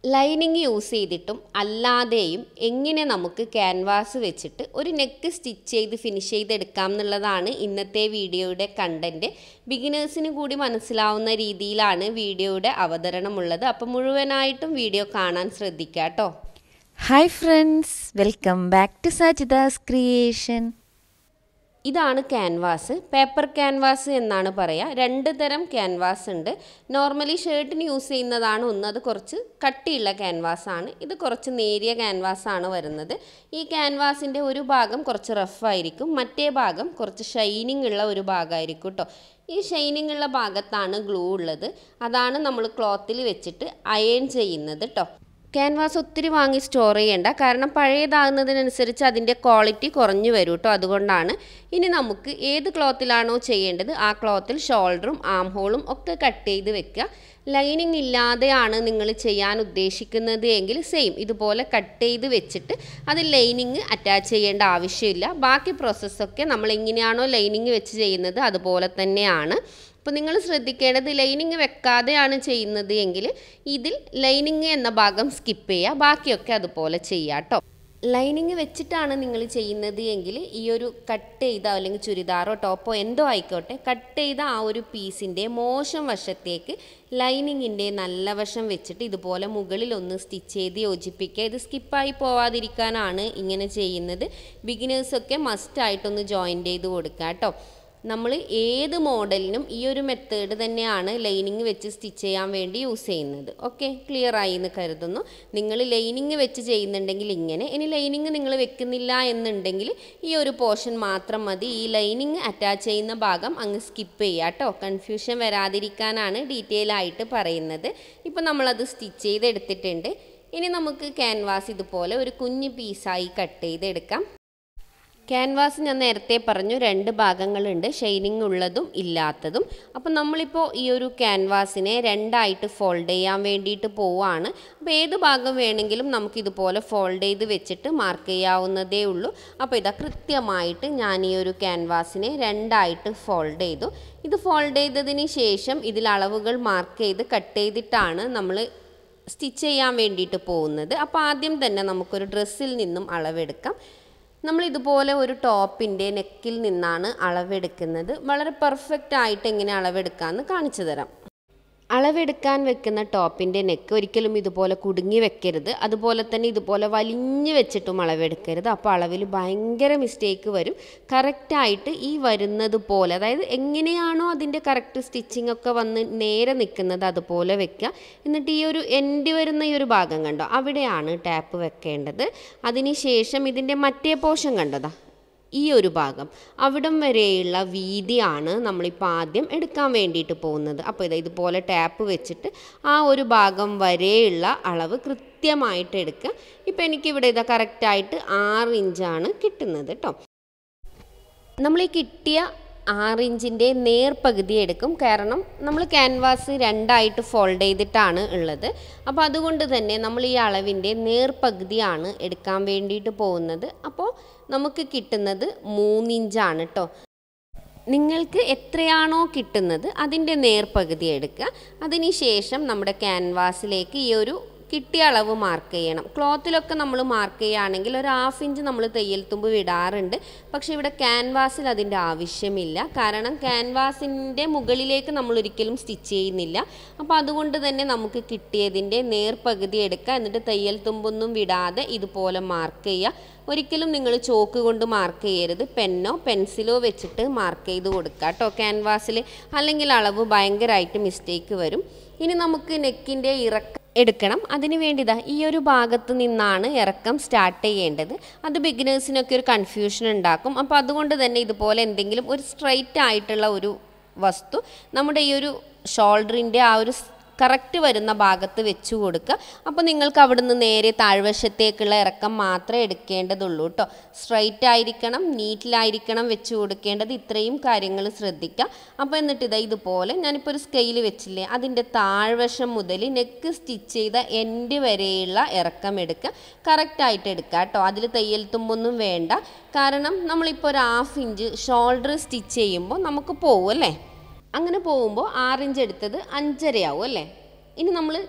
lining use ചെയ്തിട്ടും അല്ലാതെയും എങ്ങനെ നമുക്ക് ക്യാൻവാസ് വെച്ചിട്ട് ഒരു നെക്ക് സ്റ്റിച്ച് ചെയ്ത് ഫിനിഷ് ചെയ്തെടുക്കാം എന്നുള്ളതാണ് ഇന്നത്തെ വീഡിയോയുടെ കണ്ടൻറ്റ് ബിഗിനേഴ്സിന് കൂടി മനസ്സിലാവുന്ന രീതിയിലാണ് വീഡിയോയുടെ അവതരണമുള്ളത് അപ്പോൾ മുഴുവനായിട്ടും വീഡിയോ കാണാൻ ശ്രദ്ധിക്കുക കേട്ടോ hi friends welcome back to Sajitha's creation ഇതാണ് ക്യാൻവാസ് പേപ്പർ ക്യാൻവാസ് എന്നാണ് പറയുക രണ്ട് തരം ക്യാൻവാസ് ഉണ്ട് നോർമലി ഷർട്ടിന് യൂസ് ചെയ്യുന്നതാണ് ഒന്ന് അത് കുറച്ച് കട്ടിയുള്ള ക്യാൻവാസ് ആണ് ഇത് കുറച്ച് നേരിയ ക്യാൻവാസ് ആണ് വരുന്നത് ഈ ക്യാൻവാസിൻ്റെ ഒരു ഭാഗം കുറച്ച് റഫായിരിക്കും മറ്റേ ഭാഗം കുറച്ച് ഷൈനിങ് ഉള്ള ഒരു ഭാഗമായിരിക്കും കേട്ടോ ഈ ഷൈനിങ് ഉള്ള ഭാഗത്താണ് ഗ്ലൂ ഉള്ളത് അതാണ് നമ്മൾ ക്ലോത്തിൽ വെച്ചിട്ട് അയൺ ചെയ്യുന്നത് കേട്ടോ ക്യാൻവാസ് ഒത്തിരി വാങ്ങി സ്റ്റോർ ചെയ്യേണ്ട കാരണം പഴയതാകുന്നതിനനുസരിച്ച് അതിൻ്റെ ക്വാളിറ്റി കുറഞ്ഞു വരും കേട്ടോ അതുകൊണ്ടാണ് ഇനി നമുക്ക് ഏത് ക്ലോത്തിലാണോ ചെയ്യേണ്ടത് ആ ക്ലോത്തിൽ ഷോൾഡറും ആം ഹോളും ഒക്കെ കട്ട് ചെയ്ത് വെക്കുക ലൈനിങ് ഇല്ലാതെയാണ് നിങ്ങൾ ചെയ്യാൻ ഉദ്ദേശിക്കുന്നത് എങ്കിൽ സെയിം ഇതുപോലെ കട്ട് ചെയ്ത് വെച്ചിട്ട് അത് ലൈനിങ് അറ്റാച്ച് ചെയ്യേണ്ട ആവശ്യമില്ല ബാക്കി പ്രോസസ്സൊക്കെ നമ്മൾ എങ്ങനെയാണോ ലൈനിങ് വെച്ച് ചെയ്യുന്നത് അതുപോലെ തന്നെയാണ് അപ്പോൾ നിങ്ങൾ ശ്രദ്ധിക്കേണ്ടത് ലൈനിങ് വെക്കാതെയാണ് ചെയ്യുന്നത് എങ്കിൽ ഇതിൽ ലൈനിങ് എന്ന ഭാഗം സ്കിപ്പ് ചെയ്യുക ബാക്കിയൊക്കെ അതുപോലെ ചെയ്യുക കേട്ടോ ലൈനിങ് വെച്ചിട്ടാണ് നിങ്ങൾ ചെയ്യുന്നത് എങ്കിൽ ഈ ഒരു കട്ട് ചെയ്ത അല്ലെങ്കിൽ ചുരിദാറോ ടോപ്പോ എന്തോ ആയിക്കോട്ടെ കട്ട് ചെയ്ത ആ ഒരു പീസിൻ്റെ മോശം വശത്തേക്ക് ലൈനിങ്ങിൻ്റെ നല്ല വശം വെച്ചിട്ട് ഇതുപോലെ മുകളിൽ ഒന്ന് സ്റ്റിച്ച് ചെയ്ത് യോജിപ്പിക്കുക ഇത് സ്കിപ്പായി പോവാതിരിക്കാനാണ് ഇങ്ങനെ ചെയ്യുന്നത് ബിഗിനേഴ്സൊക്കെ മസ്റ്റായിട്ടൊന്ന് ജോയിൻ ചെയ്ത് കൊടുക്കുക കേട്ടോ നമ്മൾ ഏത് മോഡലിനും ഈ ഒരു മെത്തേഡ് തന്നെയാണ് ലൈനിങ് വെച്ച് സ്റ്റിച്ച് ചെയ്യാൻ വേണ്ടി യൂസ് ചെയ്യുന്നത് ഓക്കെ ക്ലിയർ ആയി എന്ന് കരുതുന്നു നിങ്ങൾ ലൈനിങ് വെച്ച് ചെയ്യുന്നുണ്ടെങ്കിൽ ഇങ്ങനെ ഇനി ലൈനിങ് നിങ്ങൾ വെക്കുന്നില്ല എന്നുണ്ടെങ്കിൽ ഈ ഒരു പോർഷൻ മാത്രം മതി ഈ ലൈനിങ് അറ്റാച്ച് ചെയ്യുന്ന ഭാഗം അങ്ങ് സ്കിപ്പ് ചെയ്യുക കേട്ടോ കൺഫ്യൂഷൻ വരാതിരിക്കാനാണ് ഡീറ്റെയിൽ ആയിട്ട് പറയുന്നത് ഇപ്പോൾ നമ്മളത് സ്റ്റിച്ച് ചെയ്തെടുത്തിട്ടുണ്ട് ഇനി നമുക്ക് ക്യാൻവാസ് ഇതുപോലെ ഒരു കുഞ്ഞ് പീസായി കട്ട് ചെയ്തെടുക്കാം ക്യാൻവാസ് ഞാൻ നേരത്തെ പറഞ്ഞു രണ്ട് ഭാഗങ്ങളുണ്ട് ഷൈനിങ് ഉള്ളതും ഇല്ലാത്തതും അപ്പം നമ്മളിപ്പോൾ ഈ ഒരു ക്യാൻവാസിനെ രണ്ടായിട്ട് ഫോൾഡ് ചെയ്യാൻ വേണ്ടിയിട്ട് പോവുകയാണ് അപ്പോൾ ഏത് ഭാഗം വേണമെങ്കിലും നമുക്ക് ഇതുപോലെ ഫോൾഡ് ചെയ്ത് വെച്ചിട്ട് മാർക്ക് ചെയ്യാവുന്നതേ ഉള്ളൂ അപ്പോൾ ഇതാ കൃത്യമായിട്ട് ഞാൻ ഈ ഒരു ക്യാൻവാസിനെ രണ്ടായിട്ട് ഫോൾഡ് ചെയ്തു ഇത് ഫോൾഡ് ചെയ്തതിന് ശേഷം ഇതിൽ അളവുകൾ മാർക്ക് ചെയ്ത് കട്ട് ചെയ്തിട്ടാണ് നമ്മൾ സ്റ്റിച്ച് ചെയ്യാൻ വേണ്ടിയിട്ട് പോകുന്നത് അപ്പോൾ ആദ്യം തന്നെ നമുക്കൊരു ഡ്രസ്സിൽ നിന്നും അളവെടുക്കാം നമ്മൾ ഇതുപോലെ ഒരു ടോപ്പിൻ്റെ നെക്കിൽ നിന്നാണ് അളവെടുക്കുന്നത് വളരെ പെർഫെക്റ്റ് ആയിട്ട് എങ്ങനെ അളവെടുക്കാമെന്ന് കാണിച്ചു തരാം അളവെടുക്കാൻ വെക്കുന്ന ടോപ്പിൻ്റെ നെക്ക് ഒരിക്കലും ഇതുപോലെ കുടുങ്ങി വെക്കരുത് അതുപോലെ തന്നെ ഇതുപോലെ വലിഞ്ഞ് വെച്ചിട്ടും അളവെടുക്കരുത് അപ്പോൾ അളവിൽ ഭയങ്കര മിസ്റ്റേക്ക് വരും കറക്റ്റായിട്ട് ഈ വരുന്നത് പോലെ അതായത് എങ്ങനെയാണോ അതിൻ്റെ കറക്റ്റ് സ്റ്റിച്ചിങ് ഒക്കെ വന്ന് നേരെ നിൽക്കുന്നത് അതുപോലെ വെക്കുക എന്നിട്ട് ഈ ഒരു എൻഡ് വരുന്ന ഈ ഒരു ഭാഗം കണ്ടോ അവിടെയാണ് ടാപ്പ് വെക്കേണ്ടത് അതിനുശേഷം ഇതിൻ്റെ മറ്റേ പോർഷൻ കണ്ടതാ ഈ ഒരു ഭാഗം അവിടം വരെയുള്ള വീതിയാണ് നമ്മളിപ്പോൾ ആദ്യം എടുക്കാൻ വേണ്ടിയിട്ട് പോകുന്നത് അപ്പോൾ ഇത് ഇതുപോലെ ടാപ്പ് വെച്ചിട്ട് ആ ഒരു ഭാഗം വരെയുള്ള അളവ് കൃത്യമായിട്ട് എടുക്കുക ഇപ്പോൾ എനിക്കിവിടെ ഇതാ കറക്റ്റായിട്ട് ആറ് ഇഞ്ചാണ് കിട്ടുന്നത് കേട്ടോ നമ്മൾ ഈ കിട്ടിയ ആറ് ഇഞ്ചിൻ്റെ നേർപകുതി എടുക്കും കാരണം നമ്മൾ ക്യാൻവാസ് രണ്ടായിട്ട് ഫോൾഡ് ചെയ്തിട്ടാണ് ഉള്ളത് അപ്പോൾ അതുകൊണ്ട് തന്നെ നമ്മൾ ഈ അളവിൻ്റെ നേർപകുതിയാണ് എടുക്കാൻ വേണ്ടിയിട്ട് പോകുന്നത് അപ്പോൾ നമുക്ക് കിട്ടുന്നത് മൂന്നിഞ്ചാണ് കേട്ടോ നിങ്ങൾക്ക് എത്രയാണോ കിട്ടുന്നത് അതിൻ്റെ നേർപകുതി എടുക്കുക അതിനുശേഷം നമ്മുടെ ക്യാൻവാസിലേക്ക് ഈ ഒരു കിട്ടിയ അളവ് മാർക്ക് ചെയ്യണം ക്ലോത്തിലൊക്കെ നമ്മൾ മാർക്ക് ചെയ്യുകയാണെങ്കിൽ ഒരു ഹാഫ് ഇഞ്ച് നമ്മൾ തയ്യൽ തുമ്പ് വിടാറുണ്ട് പക്ഷേ ഇവിടെ ക്യാൻവാസിൽ അതിൻ്റെ ആവശ്യമില്ല കാരണം ക്യാൻവാസിൻ്റെ മുകളിലേക്ക് നമ്മൾ ഒരിക്കലും സ്റ്റിച്ച് ചെയ്യുന്നില്ല അപ്പോൾ അതുകൊണ്ട് തന്നെ നമുക്ക് കിട്ടിയതിൻ്റെ നേർപകുതി എടുക്കുക എന്നിട്ട് തയ്യൽ തുമ്പൊന്നും വിടാതെ ഇതുപോലെ മാർക്ക് ചെയ്യുക ഒരിക്കലും നിങ്ങൾ ചോക്ക് കൊണ്ട് മാർക്ക് ചെയ്യരുത് പെന്നോ പെൻസിലോ വെച്ചിട്ട് മാർക്ക് ചെയ്ത് കൊടുക്കുക കേട്ടോ ക്യാൻവാസിൽ അല്ലെങ്കിൽ അളവ് ഭയങ്കരമായിട്ട് മിസ്റ്റേക്ക് വരും ഇനി നമുക്ക് നെക്കിൻ്റെ ഇറക്കം എടുക്കണം അതിന് വേണ്ടിതാ ഈ ഒരു ഭാഗത്ത് നിന്നാണ് ഇറക്കം സ്റ്റാർട്ട് ചെയ്യേണ്ടത് അത് ബിഗിനേഴ്സിനൊക്കെ ഒരു കൺഫ്യൂഷൻ ഉണ്ടാക്കും അപ്പോൾ അതുകൊണ്ട് തന്നെ ഇതുപോലെ എന്തെങ്കിലും ഒരു സ്ട്രൈറ്റ് ആയിട്ടുള്ള ഒരു വസ്തു നമ്മുടെ ഈ ഒരു ഷോൾഡറിൻ്റെ ആ ഒരു കറക്റ്റ് വരുന്ന ഭാഗത്ത് വെച്ച് കൊടുക്കുക അപ്പോൾ നിങ്ങൾക്ക് അവിടുന്ന് നേരെ താഴ്വശത്തേക്കുള്ള ഇറക്കം മാത്രമേ എടുക്കേണ്ടതുള്ളൂ കേട്ടോ സ്ട്രൈറ്റ് ആയിരിക്കണം നീറ്റിലായിരിക്കണം വെച്ച് കൊടുക്കേണ്ടത് ഇത്രയും കാര്യങ്ങൾ ശ്രദ്ധിക്കുക അപ്പോൾ എന്നിട്ട് ഇതാ ഇതുപോലെ ഞാനിപ്പോൾ ഒരു സ്കെയിൽ വെച്ചില്ലേ അതിൻ്റെ താഴ്വശം മുതൽ നെക്ക് സ്റ്റിച്ച് ചെയ്ത എൻഡ് വരെയുള്ള ഇറക്കം എടുക്കുക കറക്റ്റായിട്ട് എടുക്കുക കേട്ടോ അതിൽ തയ്യൽ തുമ്പൊന്നും വേണ്ട കാരണം നമ്മളിപ്പോൾ ഒരു ഹാഫ് ഇഞ്ച് ഷോൾഡർ സ്റ്റിച്ച് ചെയ്യുമ്പോൾ നമുക്ക് പോകും അല്ലേ അങ്ങനെ പോകുമ്പോൾ ആറിഞ്ച് എടുത്തത് അഞ്ചരയാവും അല്ലേ ഇനി നമ്മൾ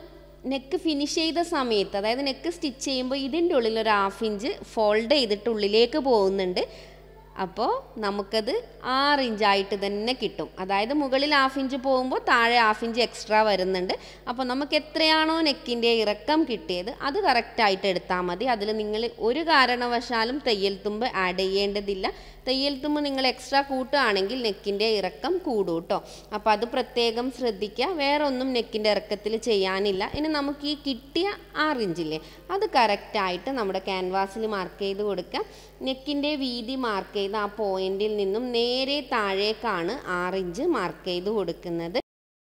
നെക്ക് ഫിനിഷ് ചെയ്ത സമയത്ത് അതായത് നെക്ക് സ്റ്റിച്ച് ചെയ്യുമ്പോൾ ഇതിൻ്റെ ഉള്ളിൽ ഒരു ഹാഫ് ഇഞ്ച് ഫോൾഡ് ചെയ്തിട്ട് ഉള്ളിലേക്ക് പോകുന്നുണ്ട് അപ്പോൾ നമുക്കത് ആറ് ഇഞ്ചായിട്ട് തന്നെ കിട്ടും അതായത് മുകളിൽ ഹാഫ് ഇഞ്ച് പോകുമ്പോൾ താഴെ ഹാഫ് ഇഞ്ച് എക്സ്ട്രാ വരുന്നുണ്ട് അപ്പോൾ നമുക്ക് എത്രയാണോ നെക്കിൻ്റെ ഇറക്കം കിട്ടിയത് അത് കറക്റ്റായിട്ട് എടുത്താൽ മതി അതിൽ നിങ്ങൾ ഒരു കാരണവശാലും തയ്യൽ തുമ്പ് ആഡ് ചെയ്യേണ്ടതില്ല തയ്യൽ തുമ്പ് നിങ്ങൾ എക്സ്ട്രാ കൂട്ടുകയാണെങ്കിൽ നെക്കിൻ്റെ ഇറക്കം കൂടും കേട്ടോ അപ്പോൾ അത് പ്രത്യേകം ശ്രദ്ധിക്കുക വേറെ ഒന്നും നെക്കിൻ്റെ ഇറക്കത്തിൽ ചെയ്യാനില്ല ഇനി നമുക്ക് ഈ കിട്ടിയ ആറ് ഇഞ്ചില്ലേ അത് കറക്റ്റായിട്ട് നമ്മുടെ ക്യാൻവാസിൽ മാർക്ക് ചെയ്ത് കൊടുക്കുക നെക്കിൻ്റെ വീതി മാർക്ക് ചെയ്ത് ആ പോയിന്റിൽ നിന്നും നേരെ താഴേക്കാണ് ആറ് ഇഞ്ച് മാർക്ക് ചെയ്ത് കൊടുക്കുന്നത്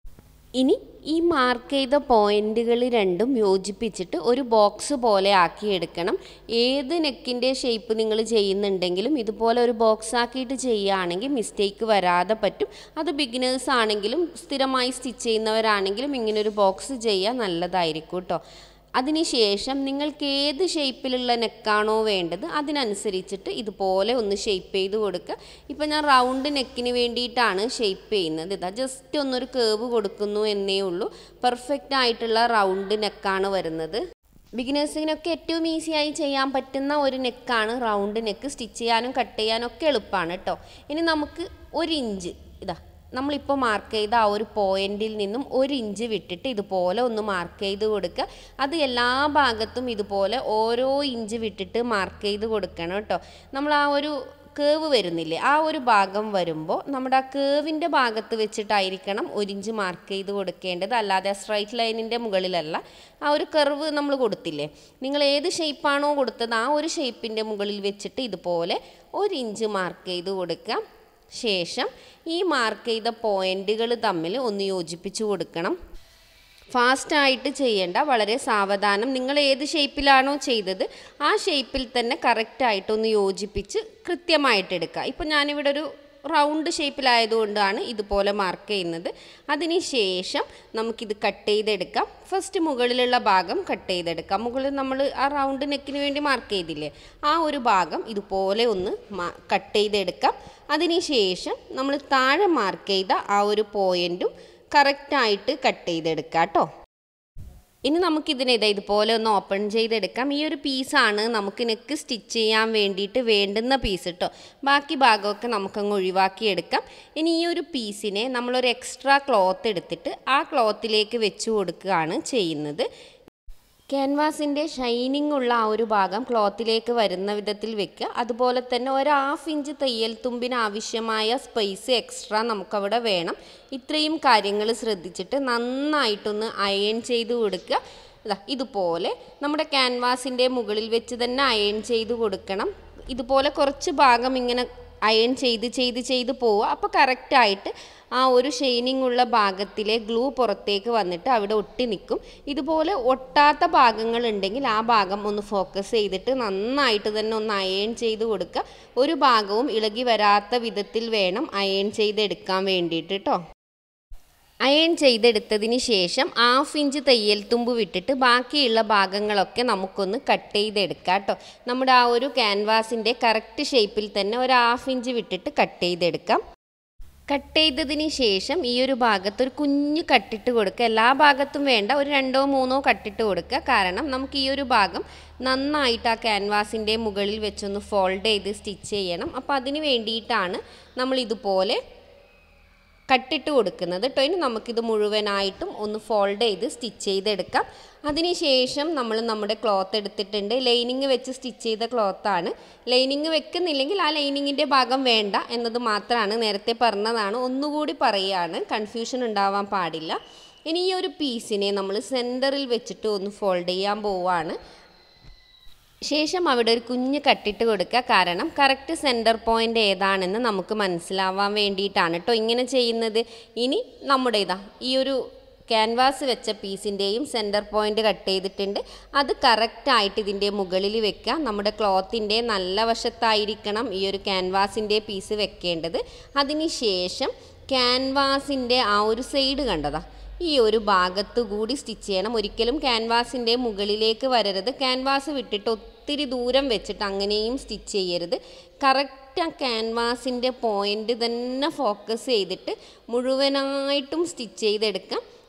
ഇനി ഈ മാർക്ക് ചെയ്ത പോയിന്റുകൾ രണ്ടും യോജിപ്പിച്ചിട്ട് ഒരു ബോക്സ് പോലെ ആക്കി എടുക്കണം ഏത് നെക്കിൻ്റെ ഷേപ്പ് നിങ്ങൾ ചെയ്യുന്നുണ്ടെങ്കിലും ഇതുപോലെ ഒരു ബോക്സ് ആക്കിയിട്ട് ചെയ്യുകയാണെങ്കിൽ മിസ്റ്റേക്ക് വരാതെ പറ്റും അത് ബിഗിനേഴ്സ് ആണെങ്കിലും സ്ഥിരമായി സ്റ്റിച്ച് ചെയ്യുന്നവരാണെങ്കിലും ഇങ്ങനെ ഒരു ബോക്സ് ചെയ്യുക നല്ലതായിരിക്കും കേട്ടോ അതിനുശേഷം നിങ്ങൾക്ക് ഏത് ഷേപ്പിലുള്ള നെക്കാണോ വേണ്ടത് അതിനനുസരിച്ചിട്ട് ഇതുപോലെ ഒന്ന് ഷേപ്പ് ചെയ്ത് കൊടുക്കുക ഇപ്പം ഞാൻ റൗണ്ട് നെക്കിന് വേണ്ടിയിട്ടാണ് ഷേപ്പ് ചെയ്യുന്നത് ഇതാ ജസ്റ്റ് ഒന്നൊരു കേവ് കൊടുക്കുന്നു എന്നേ ഉള്ളൂ പെർഫെക്റ്റ് ആയിട്ടുള്ള റൗണ്ട് നെക്കാണ് വരുന്നത് ബിഗിനേഴ്സിനൊക്കെ ഏറ്റവും ഈസിയായി ചെയ്യാൻ പറ്റുന്ന ഒരു നെക്കാണ് റൗണ്ട് നെക്ക് സ്റ്റിച്ച് ചെയ്യാനും കട്ട് ചെയ്യാനും ഒക്കെ എളുപ്പമാണ് കേട്ടോ ഇനി നമുക്ക് ഒരു ഇഞ്ച് ഇതാ നമ്മളിപ്പോൾ മാർക്ക് ചെയ്ത ആ ഒരു പോയിന്റിൽ നിന്നും ഒരു ഇഞ്ച് വിട്ടിട്ട് ഇതുപോലെ ഒന്ന് മാർക്ക് ചെയ്ത് കൊടുക്കുക അത് എല്ലാ ഭാഗത്തും ഇതുപോലെ ഓരോ ഇഞ്ച് വിട്ടിട്ട് മാർക്ക് ചെയ്ത് കൊടുക്കണം കേട്ടോ നമ്മൾ ആ ഒരു കേവ് വരുന്നില്ലേ ആ ഒരു ഭാഗം വരുമ്പോൾ നമ്മുടെ ആ കേവിൻ്റെ ഭാഗത്ത് വെച്ചിട്ടായിരിക്കണം ഒരു ഇഞ്ച് മാർക്ക് ചെയ്ത് കൊടുക്കേണ്ടത് അല്ലാതെ സ്ട്രൈറ്റ് ലൈനിൻ്റെ മുകളിലല്ല ആ ഒരു കർവ് നമ്മൾ കൊടുത്തില്ലേ നിങ്ങൾ ഏത് ഷേപ്പാണോ കൊടുത്തത് ആ ഒരു ഷേപ്പിൻ്റെ മുകളിൽ വെച്ചിട്ട് ഇതുപോലെ ഒരു ഇഞ്ച് മാർക്ക് ചെയ്ത് കൊടുക്കുക ശേഷം ഈ മാർക്ക് ചെയ്ത പോയിന്റുകൾ തമ്മിൽ ഒന്ന് യോജിപ്പിച്ച് കൊടുക്കണം ഫാസ്റ്റായിട്ട് ചെയ്യേണ്ട വളരെ സാവധാനം നിങ്ങൾ ഏത് ഷേപ്പിലാണോ ചെയ്തത് ആ ഷേപ്പിൽ തന്നെ കറക്റ്റായിട്ടൊന്ന് യോജിപ്പിച്ച് കൃത്യമായിട്ട് എടുക്കുക ഇപ്പം ഞാനിവിടെ ഒരു റൗണ്ട് ഷേപ്പിലായതുകൊണ്ടാണ് ഇതുപോലെ മാർക്ക് ചെയ്യുന്നത് അതിന് ശേഷം നമുക്കിത് കട്ട് ചെയ്തെടുക്കാം ഫസ്റ്റ് മുകളിലുള്ള ഭാഗം കട്ട് ചെയ്തെടുക്കാം മുകളിൽ നമ്മൾ ആ റൗണ്ട് നെക്കിന് വേണ്ടി മാർക്ക് ചെയ്തില്ലേ ആ ഒരു ഭാഗം ഇതുപോലെ ഒന്ന് കട്ട് ചെയ്തെടുക്കാം അതിന് ശേഷം നമ്മൾ താഴെ മാർക്ക് ചെയ്ത ആ ഒരു പോയിൻറ്റും കറക്റ്റായിട്ട് കട്ട് ചെയ്തെടുക്കാം കേട്ടോ ഇനി നമുക്കിതിനെ ഇതാ ഇതുപോലെ ഒന്ന് ഓപ്പൺ ചെയ്തെടുക്കാം ഈ ഒരു പീസാണ് നമുക്ക് നെക്ക് സ്റ്റിച്ച് ചെയ്യാൻ വേണ്ടിയിട്ട് വേണ്ടുന്ന പീസ് കേട്ടോ ബാക്കി ഭാഗമൊക്കെ നമുക്കങ്ങ് ഒഴിവാക്കിയെടുക്കാം ഇനി ഈ ഒരു പീസിനെ നമ്മളൊരു എക്സ്ട്രാ ക്ലോത്ത് എടുത്തിട്ട് ആ ക്ലോത്തിലേക്ക് വെച്ച് കൊടുക്കുകയാണ് ചെയ്യുന്നത് ക്യാൻവാസിൻ്റെ ഷൈനിങ് ഉള്ള ആ ഒരു ഭാഗം ക്ലോത്തിലേക്ക് വരുന്ന വിധത്തിൽ വെക്കുക അതുപോലെ തന്നെ ഒരു ഹാഫ് ഇഞ്ച് തയ്യൽ തുമ്പിന് ആവശ്യമായ സ്പേസ് എക്സ്ട്രാ നമുക്കവിടെ വേണം ഇത്രയും കാര്യങ്ങൾ ശ്രദ്ധിച്ചിട്ട് നന്നായിട്ടൊന്ന് അയൺ ചെയ്ത് കൊടുക്കുക ഇതാ ഇതുപോലെ നമ്മുടെ ക്യാൻവാസിൻ്റെ മുകളിൽ വെച്ച് തന്നെ അയൺ ചെയ്ത് കൊടുക്കണം ഇതുപോലെ കുറച്ച് ഭാഗം ഇങ്ങനെ അയൺ ചെയ്ത് ചെയ്ത് ചെയ്ത് പോവുക അപ്പോൾ കറക്റ്റായിട്ട് ആ ഒരു ഷെയ്നിങ് ഉള്ള ഭാഗത്തിലെ ഗ്ലൂ പുറത്തേക്ക് വന്നിട്ട് അവിടെ ഒട്ടി നിൽക്കും ഇതുപോലെ ഒട്ടാത്ത ഭാഗങ്ങൾ ഉണ്ടെങ്കിൽ ആ ഭാഗം ഒന്ന് ഫോക്കസ് ചെയ്തിട്ട് നന്നായിട്ട് തന്നെ ഒന്ന് അയൺ ചെയ്ത് കൊടുക്കുക ഒരു ഭാഗവും ഇളകി വരാത്ത വിധത്തിൽ വേണം അയൺ ചെയ്തെടുക്കാൻ വേണ്ടിയിട്ട് കേട്ടോ അയൺ ചെയ്തെടുത്തതിന് ശേഷം ഹാഫ് ഇഞ്ച് തയ്യൽ തുമ്പ് വിട്ടിട്ട് ബാക്കിയുള്ള ഭാഗങ്ങളൊക്കെ നമുക്കൊന്ന് കട്ട് ചെയ്തെടുക്കാം കേട്ടോ നമ്മുടെ ആ ഒരു ക്യാൻവാസിൻ്റെ കറക്റ്റ് ഷേപ്പിൽ തന്നെ ഒരു ഹാഫ് ഇഞ്ച് വിട്ടിട്ട് കട്ട് ചെയ്തെടുക്കാം കട്ട് ചെയ്തതിന് ശേഷം ഈ ഒരു ഭാഗത്ത് ഒരു കുഞ്ഞ് കട്ടിട്ട് കൊടുക്കുക എല്ലാ ഭാഗത്തും വേണ്ട ഒരു രണ്ടോ മൂന്നോ കട്ടിട്ട് കൊടുക്കുക കാരണം നമുക്ക് ഈ ഒരു ഭാഗം നന്നായിട്ട് ആ ക്യാൻവാസിൻ്റെ മുകളിൽ വെച്ചൊന്ന് ഫോൾഡ് ചെയ്ത് സ്റ്റിച്ച് ചെയ്യണം അപ്പോൾ അതിന് വേണ്ടിയിട്ടാണ് നമ്മൾ ഇതുപോലെ കട്ടിട്ട് കൊടുക്കുന്നത് കേട്ടോ ഇനി നമുക്കിത് മുഴുവനായിട്ടും ഒന്ന് ഫോൾഡ് ചെയ്ത് സ്റ്റിച്ച് ചെയ്തെടുക്കാം അതിനുശേഷം നമ്മൾ നമ്മുടെ ക്ലോത്ത് എടുത്തിട്ടുണ്ട് ലൈനിങ് വെച്ച് സ്റ്റിച്ച് ചെയ്ത ക്ലോത്താണ് ലൈനിങ് വെക്കുന്നില്ലെങ്കിൽ ആ ലൈനിങ്ങിൻ്റെ ഭാഗം വേണ്ട എന്നത് മാത്രമാണ് നേരത്തെ പറഞ്ഞതാണ് ഒന്നുകൂടി പറയുകയാണ് കൺഫ്യൂഷൻ ഉണ്ടാവാൻ പാടില്ല ഇനി ഈ ഒരു പീസിനെ നമ്മൾ സെൻറ്ററിൽ വെച്ചിട്ട് ഒന്ന് ഫോൾഡ് ചെയ്യാൻ പോവുകയാണ് ശേഷം അവിടെ ഒരു കുഞ്ഞ് കട്ടിട്ട് കൊടുക്കുക കാരണം കറക്റ്റ് സെൻറ്റർ പോയിൻ്റ് ഏതാണെന്ന് നമുക്ക് മനസ്സിലാവാൻ വേണ്ടിയിട്ടാണ് കേട്ടോ ഇങ്ങനെ ചെയ്യുന്നത് ഇനി നമ്മുടെ ഇതാ ഈ ഒരു ക്യാൻവാസ് വെച്ച പീസിൻ്റെയും സെൻറ്റർ പോയിൻ്റ് കട്ട് ചെയ്തിട്ടുണ്ട് അത് കറക്റ്റായിട്ട് ഇതിൻ്റെ മുകളിൽ വെക്കുക നമ്മുടെ ക്ലോത്തിൻ്റെ നല്ല വശത്തായിരിക്കണം ഈ ഒരു ക്യാൻവാസിൻ്റെ പീസ് വെക്കേണ്ടത് അതിന് ശേഷം ക്യാൻവാസിൻ്റെ ആ ഒരു സൈഡ് കണ്ടതാ ഈ ഒരു ഭാഗത്ത് കൂടി സ്റ്റിച്ച് ചെയ്യണം ഒരിക്കലും ക്യാൻവാസിൻ്റെ മുകളിലേക്ക് വരരുത് ക്യാൻവാസ് വിട്ടിട്ട് ഒത്തിരി ദൂരം വെച്ചിട്ട് അങ്ങനെയും സ്റ്റിച്ച് ചെയ്യരുത് കറക്റ്റ് ആ ക്യാൻവാസിൻ്റെ പോയിൻ്റ് തന്നെ ഫോക്കസ് ചെയ്തിട്ട് മുഴുവനായിട്ടും സ്റ്റിച്ച് ചെയ്തെടുക്കാം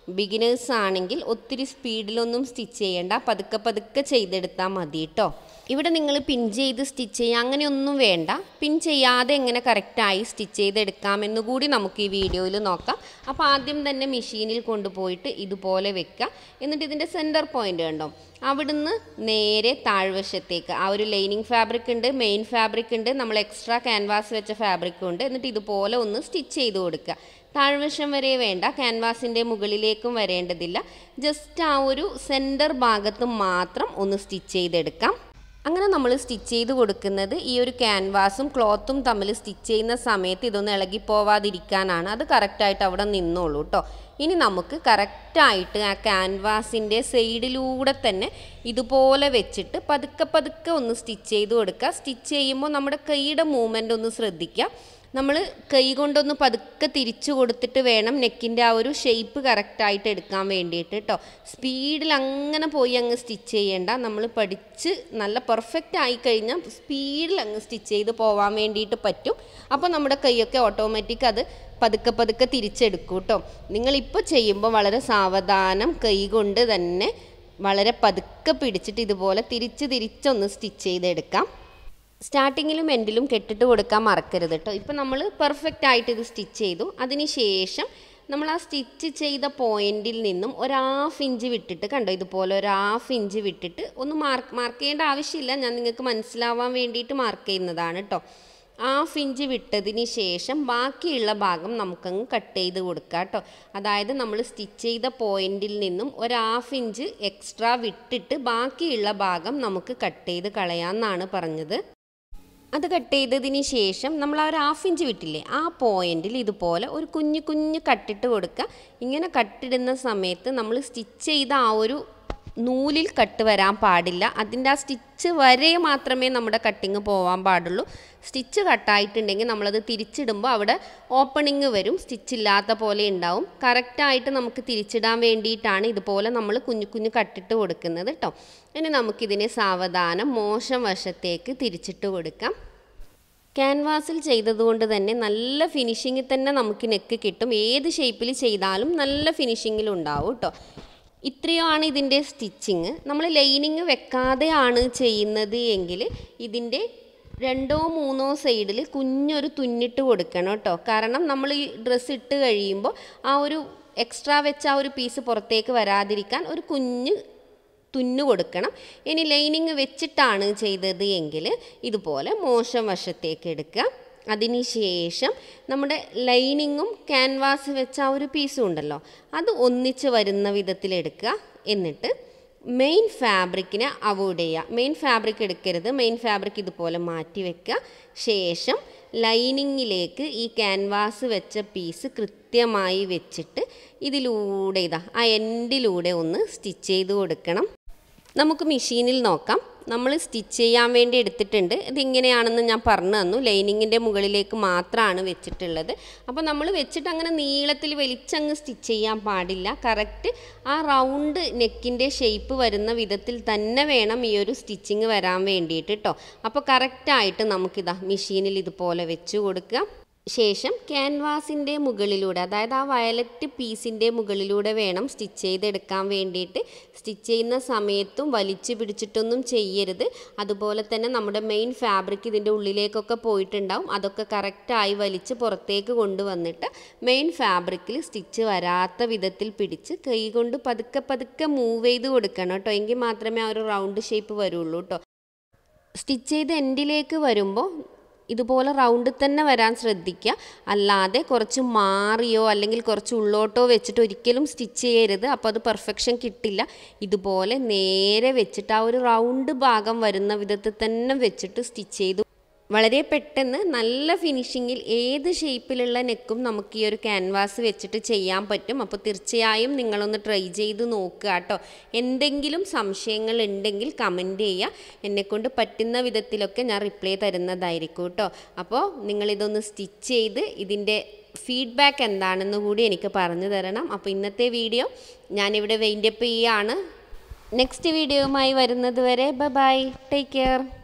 ബിഗിനേഴ്സ് ആണെങ്കിൽ ഒത്തിരി സ്പീഡിലൊന്നും സ്റ്റിച്ച് ചെയ്യേണ്ട പതുക്കെ പതുക്കെ ചെയ്തെടുത്താൽ മതി കേട്ടോ ഇവിടെ നിങ്ങൾ പിൻ ചെയ്ത് സ്റ്റിച്ച് ചെയ്യുക അങ്ങനെയൊന്നും വേണ്ട പിൻ ചെയ്യാതെ എങ്ങനെ കറക്റ്റായി സ്റ്റിച്ച് ചെയ്തെടുക്കാമെന്ന് കൂടി നമുക്ക് ഈ വീഡിയോയിൽ നോക്കാം അപ്പോൾ ആദ്യം തന്നെ മെഷീനിൽ കൊണ്ടുപോയിട്ട് ഇതുപോലെ വെക്കുക എന്നിട്ട് ഇതിൻ്റെ സെൻറ്റർ പോയിൻ്റ് കണ്ടോ അവിടുന്ന് നേരെ താഴ്വശത്തേക്ക് ആ ഒരു ലൈനിങ് ഫാബ്രിക് ഉണ്ട് മെയിൻ ഫാബ്രിക് ഉണ്ട് നമ്മൾ എക്സ്ട്രാ ക്യാൻവാസ് വെച്ച ഫാബ്രിക്കും ഉണ്ട് എന്നിട്ട് ഇതുപോലെ ഒന്ന് സ്റ്റിച്ച് ചെയ്ത് കൊടുക്കുക താഴ്വശം വരെ വേണ്ട ക്യാൻവാസിൻ്റെ മുകളിലേക്കും വരേണ്ടതില്ല ജസ്റ്റ് ആ ഒരു സെൻറ്റർ ഭാഗത്ത് മാത്രം ഒന്ന് സ്റ്റിച്ച് ചെയ്തെടുക്കാം അങ്ങനെ നമ്മൾ സ്റ്റിച്ച് ചെയ്ത് കൊടുക്കുന്നത് ഈ ഒരു ക്യാൻവാസും ക്ലോത്തും തമ്മിൽ സ്റ്റിച്ച് ചെയ്യുന്ന സമയത്ത് ഇതൊന്ന് ഇളകി പോവാതിരിക്കാനാണ് അത് കറക്റ്റായിട്ട് അവിടെ നിന്നോളൂ കേട്ടോ ഇനി നമുക്ക് കറക്റ്റായിട്ട് ആ ക്യാൻവാസിൻ്റെ സൈഡിലൂടെ തന്നെ ഇതുപോലെ വെച്ചിട്ട് പതുക്കെ പതുക്കെ ഒന്ന് സ്റ്റിച്ച് ചെയ്ത് കൊടുക്കുക സ്റ്റിച്ച് ചെയ്യുമ്പോൾ നമ്മുടെ കൈയുടെ മൂവ്മെൻ്റ് ഒന്ന് ശ്രദ്ധിക്കുക നമ്മൾ കൈ കൊണ്ടൊന്ന് പതുക്കെ തിരിച്ചു കൊടുത്തിട്ട് വേണം നെക്കിൻ്റെ ആ ഒരു ഷേപ്പ് കറക്റ്റായിട്ട് എടുക്കാൻ വേണ്ടിയിട്ട് കേട്ടോ സ്പീഡിൽ അങ്ങനെ പോയി അങ്ങ് സ്റ്റിച്ച് ചെയ്യേണ്ട നമ്മൾ പഠിച്ച് നല്ല പെർഫെക്റ്റ് ആയി കഴിഞ്ഞാൽ സ്പീഡിൽ അങ്ങ് സ്റ്റിച്ച് ചെയ്ത് പോകാൻ വേണ്ടിയിട്ട് പറ്റും അപ്പോൾ നമ്മുടെ കൈയൊക്കെ ഓട്ടോമാറ്റിക് അത് പതുക്കെ പതുക്കെ തിരിച്ചെടുക്കും കേട്ടോ നിങ്ങളിപ്പോൾ ചെയ്യുമ്പോൾ വളരെ സാവധാനം കൈ കൊണ്ട് തന്നെ വളരെ പതുക്കെ പിടിച്ചിട്ട് ഇതുപോലെ തിരിച്ച് തിരിച്ചൊന്ന് സ്റ്റിച്ച് ചെയ്തെടുക്കാം സ്റ്റാർട്ടിങ്ങിലും എൻഡിലും കെട്ടിട്ട് കൊടുക്കാൻ മറക്കരുത് കേട്ടോ ഇപ്പം നമ്മൾ പെർഫെക്റ്റ് ആയിട്ട് ഇത് സ്റ്റിച്ച് ചെയ്തു അതിന് ശേഷം നമ്മൾ ആ സ്റ്റിച്ച് ചെയ്ത പോയിന്റിൽ നിന്നും ഒരു ഹാഫ് ഇഞ്ച് വിട്ടിട്ട് കണ്ടോ ഇതുപോലെ ഒരു ഹാഫ് ഇഞ്ച് വിട്ടിട്ട് ഒന്ന് മാർക്ക് മാർക്ക് ചെയ്യേണ്ട ആവശ്യമില്ല ഞാൻ നിങ്ങൾക്ക് മനസ്സിലാവാൻ വേണ്ടിയിട്ട് മാർക്ക് ചെയ്യുന്നതാണ് കേട്ടോ ഹാഫ് ഇഞ്ച് വിട്ടതിന് ശേഷം ബാക്കിയുള്ള ഭാഗം നമുക്കങ്ങ് കട്ട് ചെയ്ത് കൊടുക്കുക കേട്ടോ അതായത് നമ്മൾ സ്റ്റിച്ച് ചെയ്ത പോയിന്റിൽ നിന്നും ഒരു ഹാഫ് ഇഞ്ച് എക്സ്ട്രാ വിട്ടിട്ട് ബാക്കിയുള്ള ഭാഗം നമുക്ക് കട്ട് ചെയ്ത് കളയാമെന്നാണ് പറഞ്ഞത് അത് കട്ട് ചെയ്തതിന് ശേഷം നമ്മൾ ആ ഒരു ഹാഫ് ഇഞ്ച് വിട്ടില്ലേ ആ പോയിന്റിൽ ഇതുപോലെ ഒരു കുഞ്ഞു കുഞ്ഞു കട്ടിട്ട് കൊടുക്കുക ഇങ്ങനെ കട്ടിടുന്ന സമയത്ത് നമ്മൾ സ്റ്റിച്ച് ചെയ്ത ആ ഒരു നൂലിൽ കട്ട് വരാൻ പാടില്ല അതിൻ്റെ ആ സ്റ്റിച്ച് വരെ മാത്രമേ നമ്മുടെ കട്ടിങ് പോകാൻ പാടുള്ളൂ സ്റ്റിച്ച് കട്ടായിട്ടുണ്ടെങ്കിൽ നമ്മളത് തിരിച്ചിടുമ്പോൾ അവിടെ ഓപ്പണിങ് വരും സ്റ്റിച്ച് ഇല്ലാത്ത പോലെ ഉണ്ടാവും കറക്റ്റായിട്ട് നമുക്ക് തിരിച്ചിടാൻ വേണ്ടിയിട്ടാണ് ഇതുപോലെ നമ്മൾ കുഞ്ഞു കുഞ്ഞു കട്ടിട്ട് കൊടുക്കുന്നത് കേട്ടോ ഇനി നമുക്കിതിനെ സാവധാനം മോശം വശത്തേക്ക് തിരിച്ചിട്ട് കൊടുക്കാം ക്യാൻവാസിൽ ചെയ്തതുകൊണ്ട് തന്നെ നല്ല ഫിനിഷിങ്ങിൽ തന്നെ നമുക്ക് നെക്ക് കിട്ടും ഏത് ഷേപ്പിൽ ചെയ്താലും നല്ല ഫിനിഷിങ്ങിൽ ഉണ്ടാവും കേട്ടോ ഇത്രയുമാണ് ഇതിൻ്റെ സ്റ്റിച്ചിങ് നമ്മൾ ലൈനിങ് വെക്കാതെയാണ് ചെയ്യുന്നത് എങ്കിൽ ഇതിൻ്റെ രണ്ടോ മൂന്നോ സൈഡിൽ കുഞ്ഞൊരു തുന്നിട്ട് കൊടുക്കണം കേട്ടോ കാരണം നമ്മൾ ഈ ഡ്രസ്സ് ഇട്ട് കഴിയുമ്പോൾ ആ ഒരു എക്സ്ട്രാ വെച്ച ആ ഒരു പീസ് പുറത്തേക്ക് വരാതിരിക്കാൻ ഒരു കുഞ്ഞ് തുന്നു കൊടുക്കണം ഇനി ലൈനിങ് വെച്ചിട്ടാണ് ചെയ്തത് എങ്കിൽ ഇതുപോലെ മോശം വശത്തേക്ക് എടുക്കുക അതിനുശേഷം നമ്മുടെ ലൈനിങ്ങും ക്യാൻവാസ് വെച്ച ആ ഒരു പീസും ഉണ്ടല്ലോ അത് ഒന്നിച്ച് വരുന്ന വിധത്തിൽ എടുക്കുക എന്നിട്ട് മെയിൻ ഫാബ്രിക്കിനെ അവോയ്ഡ് ചെയ്യുക മെയിൻ ഫാബ്രിക് എടുക്കരുത് മെയിൻ ഫാബ്രിക് ഇതുപോലെ മാറ്റി വെക്കുക ശേഷം ലൈനിങ്ങിലേക്ക് ഈ ക്യാൻവാസ് വെച്ച പീസ് കൃത്യമായി വെച്ചിട്ട് ഇതിലൂടെ ഇതാ ആ എൻഡിലൂടെ ഒന്ന് സ്റ്റിച്ച് ചെയ്ത് കൊടുക്കണം നമുക്ക് മെഷീനിൽ നോക്കാം നമ്മൾ സ്റ്റിച്ച് ചെയ്യാൻ വേണ്ടി എടുത്തിട്ടുണ്ട് ഇതിങ്ങനെയാണെന്ന് ഞാൻ പറഞ്ഞു തന്നു ലൈനിങ്ങിൻ്റെ മുകളിലേക്ക് മാത്രമാണ് വെച്ചിട്ടുള്ളത് അപ്പോൾ നമ്മൾ വെച്ചിട്ട് അങ്ങനെ നീളത്തിൽ വലിച്ചങ്ങ് സ്റ്റിച്ച് ചെയ്യാൻ പാടില്ല കറക്റ്റ് ആ റൗണ്ട് നെക്കിൻ്റെ ഷേപ്പ് വരുന്ന വിധത്തിൽ തന്നെ വേണം ഈ ഒരു സ്റ്റിച്ചിങ് വരാൻ വേണ്ടിയിട്ട് കേട്ടോ അപ്പോൾ കറക്റ്റായിട്ട് നമുക്കിതാ മെഷീനിൽ ഇതുപോലെ വെച്ച് കൊടുക്കുക ശേഷം ക്യാൻവാസിൻ്റെ മുകളിലൂടെ അതായത് ആ വയലറ്റ് പീസിൻ്റെ മുകളിലൂടെ വേണം സ്റ്റിച്ച് ചെയ്തെടുക്കാൻ വേണ്ടിയിട്ട് സ്റ്റിച്ച് ചെയ്യുന്ന സമയത്തും വലിച്ചു പിടിച്ചിട്ടൊന്നും ചെയ്യരുത് അതുപോലെ തന്നെ നമ്മുടെ മെയിൻ ഫാബ്രിക് ഇതിൻ്റെ ഉള്ളിലേക്കൊക്കെ പോയിട്ടുണ്ടാവും അതൊക്കെ കറക്റ്റായി വലിച്ച് പുറത്തേക്ക് കൊണ്ടുവന്നിട്ട് മെയിൻ ഫാബ്രിക്കിൽ സ്റ്റിച്ച് വരാത്ത വിധത്തിൽ പിടിച്ച് കൈ കൊണ്ട് പതുക്കെ പതുക്കെ മൂവ് ചെയ്ത് കൊടുക്കണം കേട്ടോ എങ്കിൽ മാത്രമേ ആ ഒരു റൗണ്ട് ഷേപ്പ് വരുള്ളൂ കേട്ടോ സ്റ്റിച്ച് ചെയ്ത് എൻഡിലേക്ക് വരുമ്പോൾ ഇതുപോലെ റൗണ്ടിൽ തന്നെ വരാൻ ശ്രദ്ധിക്കുക അല്ലാതെ കുറച്ച് മാറിയോ അല്ലെങ്കിൽ കുറച്ച് ഉള്ളോട്ടോ വെച്ചിട്ട് ഒരിക്കലും സ്റ്റിച്ച് ചെയ്യരുത് അപ്പോൾ അത് പെർഫെക്ഷൻ കിട്ടില്ല ഇതുപോലെ നേരെ വെച്ചിട്ട് ആ ഒരു റൗണ്ട് ഭാഗം വരുന്ന വിധത്തിൽ തന്നെ വെച്ചിട്ട് സ്റ്റിച്ച് ചെയ്ത് വളരെ പെട്ടെന്ന് നല്ല ഫിനിഷിങ്ങിൽ ഏത് ഷേപ്പിലുള്ള നെക്കും നമുക്ക് ഈ ഒരു ക്യാൻവാസ് വെച്ചിട്ട് ചെയ്യാൻ പറ്റും അപ്പോൾ തീർച്ചയായും നിങ്ങളൊന്ന് ട്രൈ ചെയ്ത് നോക്കുക കേട്ടോ എന്തെങ്കിലും സംശയങ്ങൾ ഉണ്ടെങ്കിൽ കമൻറ്റ് ചെയ്യുക എന്നെക്കൊണ്ട് പറ്റുന്ന വിധത്തിലൊക്കെ ഞാൻ റിപ്ലൈ തരുന്നതായിരിക്കും കേട്ടോ അപ്പോൾ നിങ്ങളിതൊന്ന് സ്റ്റിച്ച് ചെയ്ത് ഇതിൻ്റെ ഫീഡ്ബാക്ക് എന്താണെന്ന് കൂടി എനിക്ക് പറഞ്ഞു തരണം അപ്പോൾ ഇന്നത്തെ വീഡിയോ ഞാനിവിടെ വെയിൻഡപ്പ് ചെയ്യുകയാണ് നെക്സ്റ്റ് വീഡിയോയുമായി വരുന്നത് വരെ ബൈ ബൈ ടേക്ക് കെയർ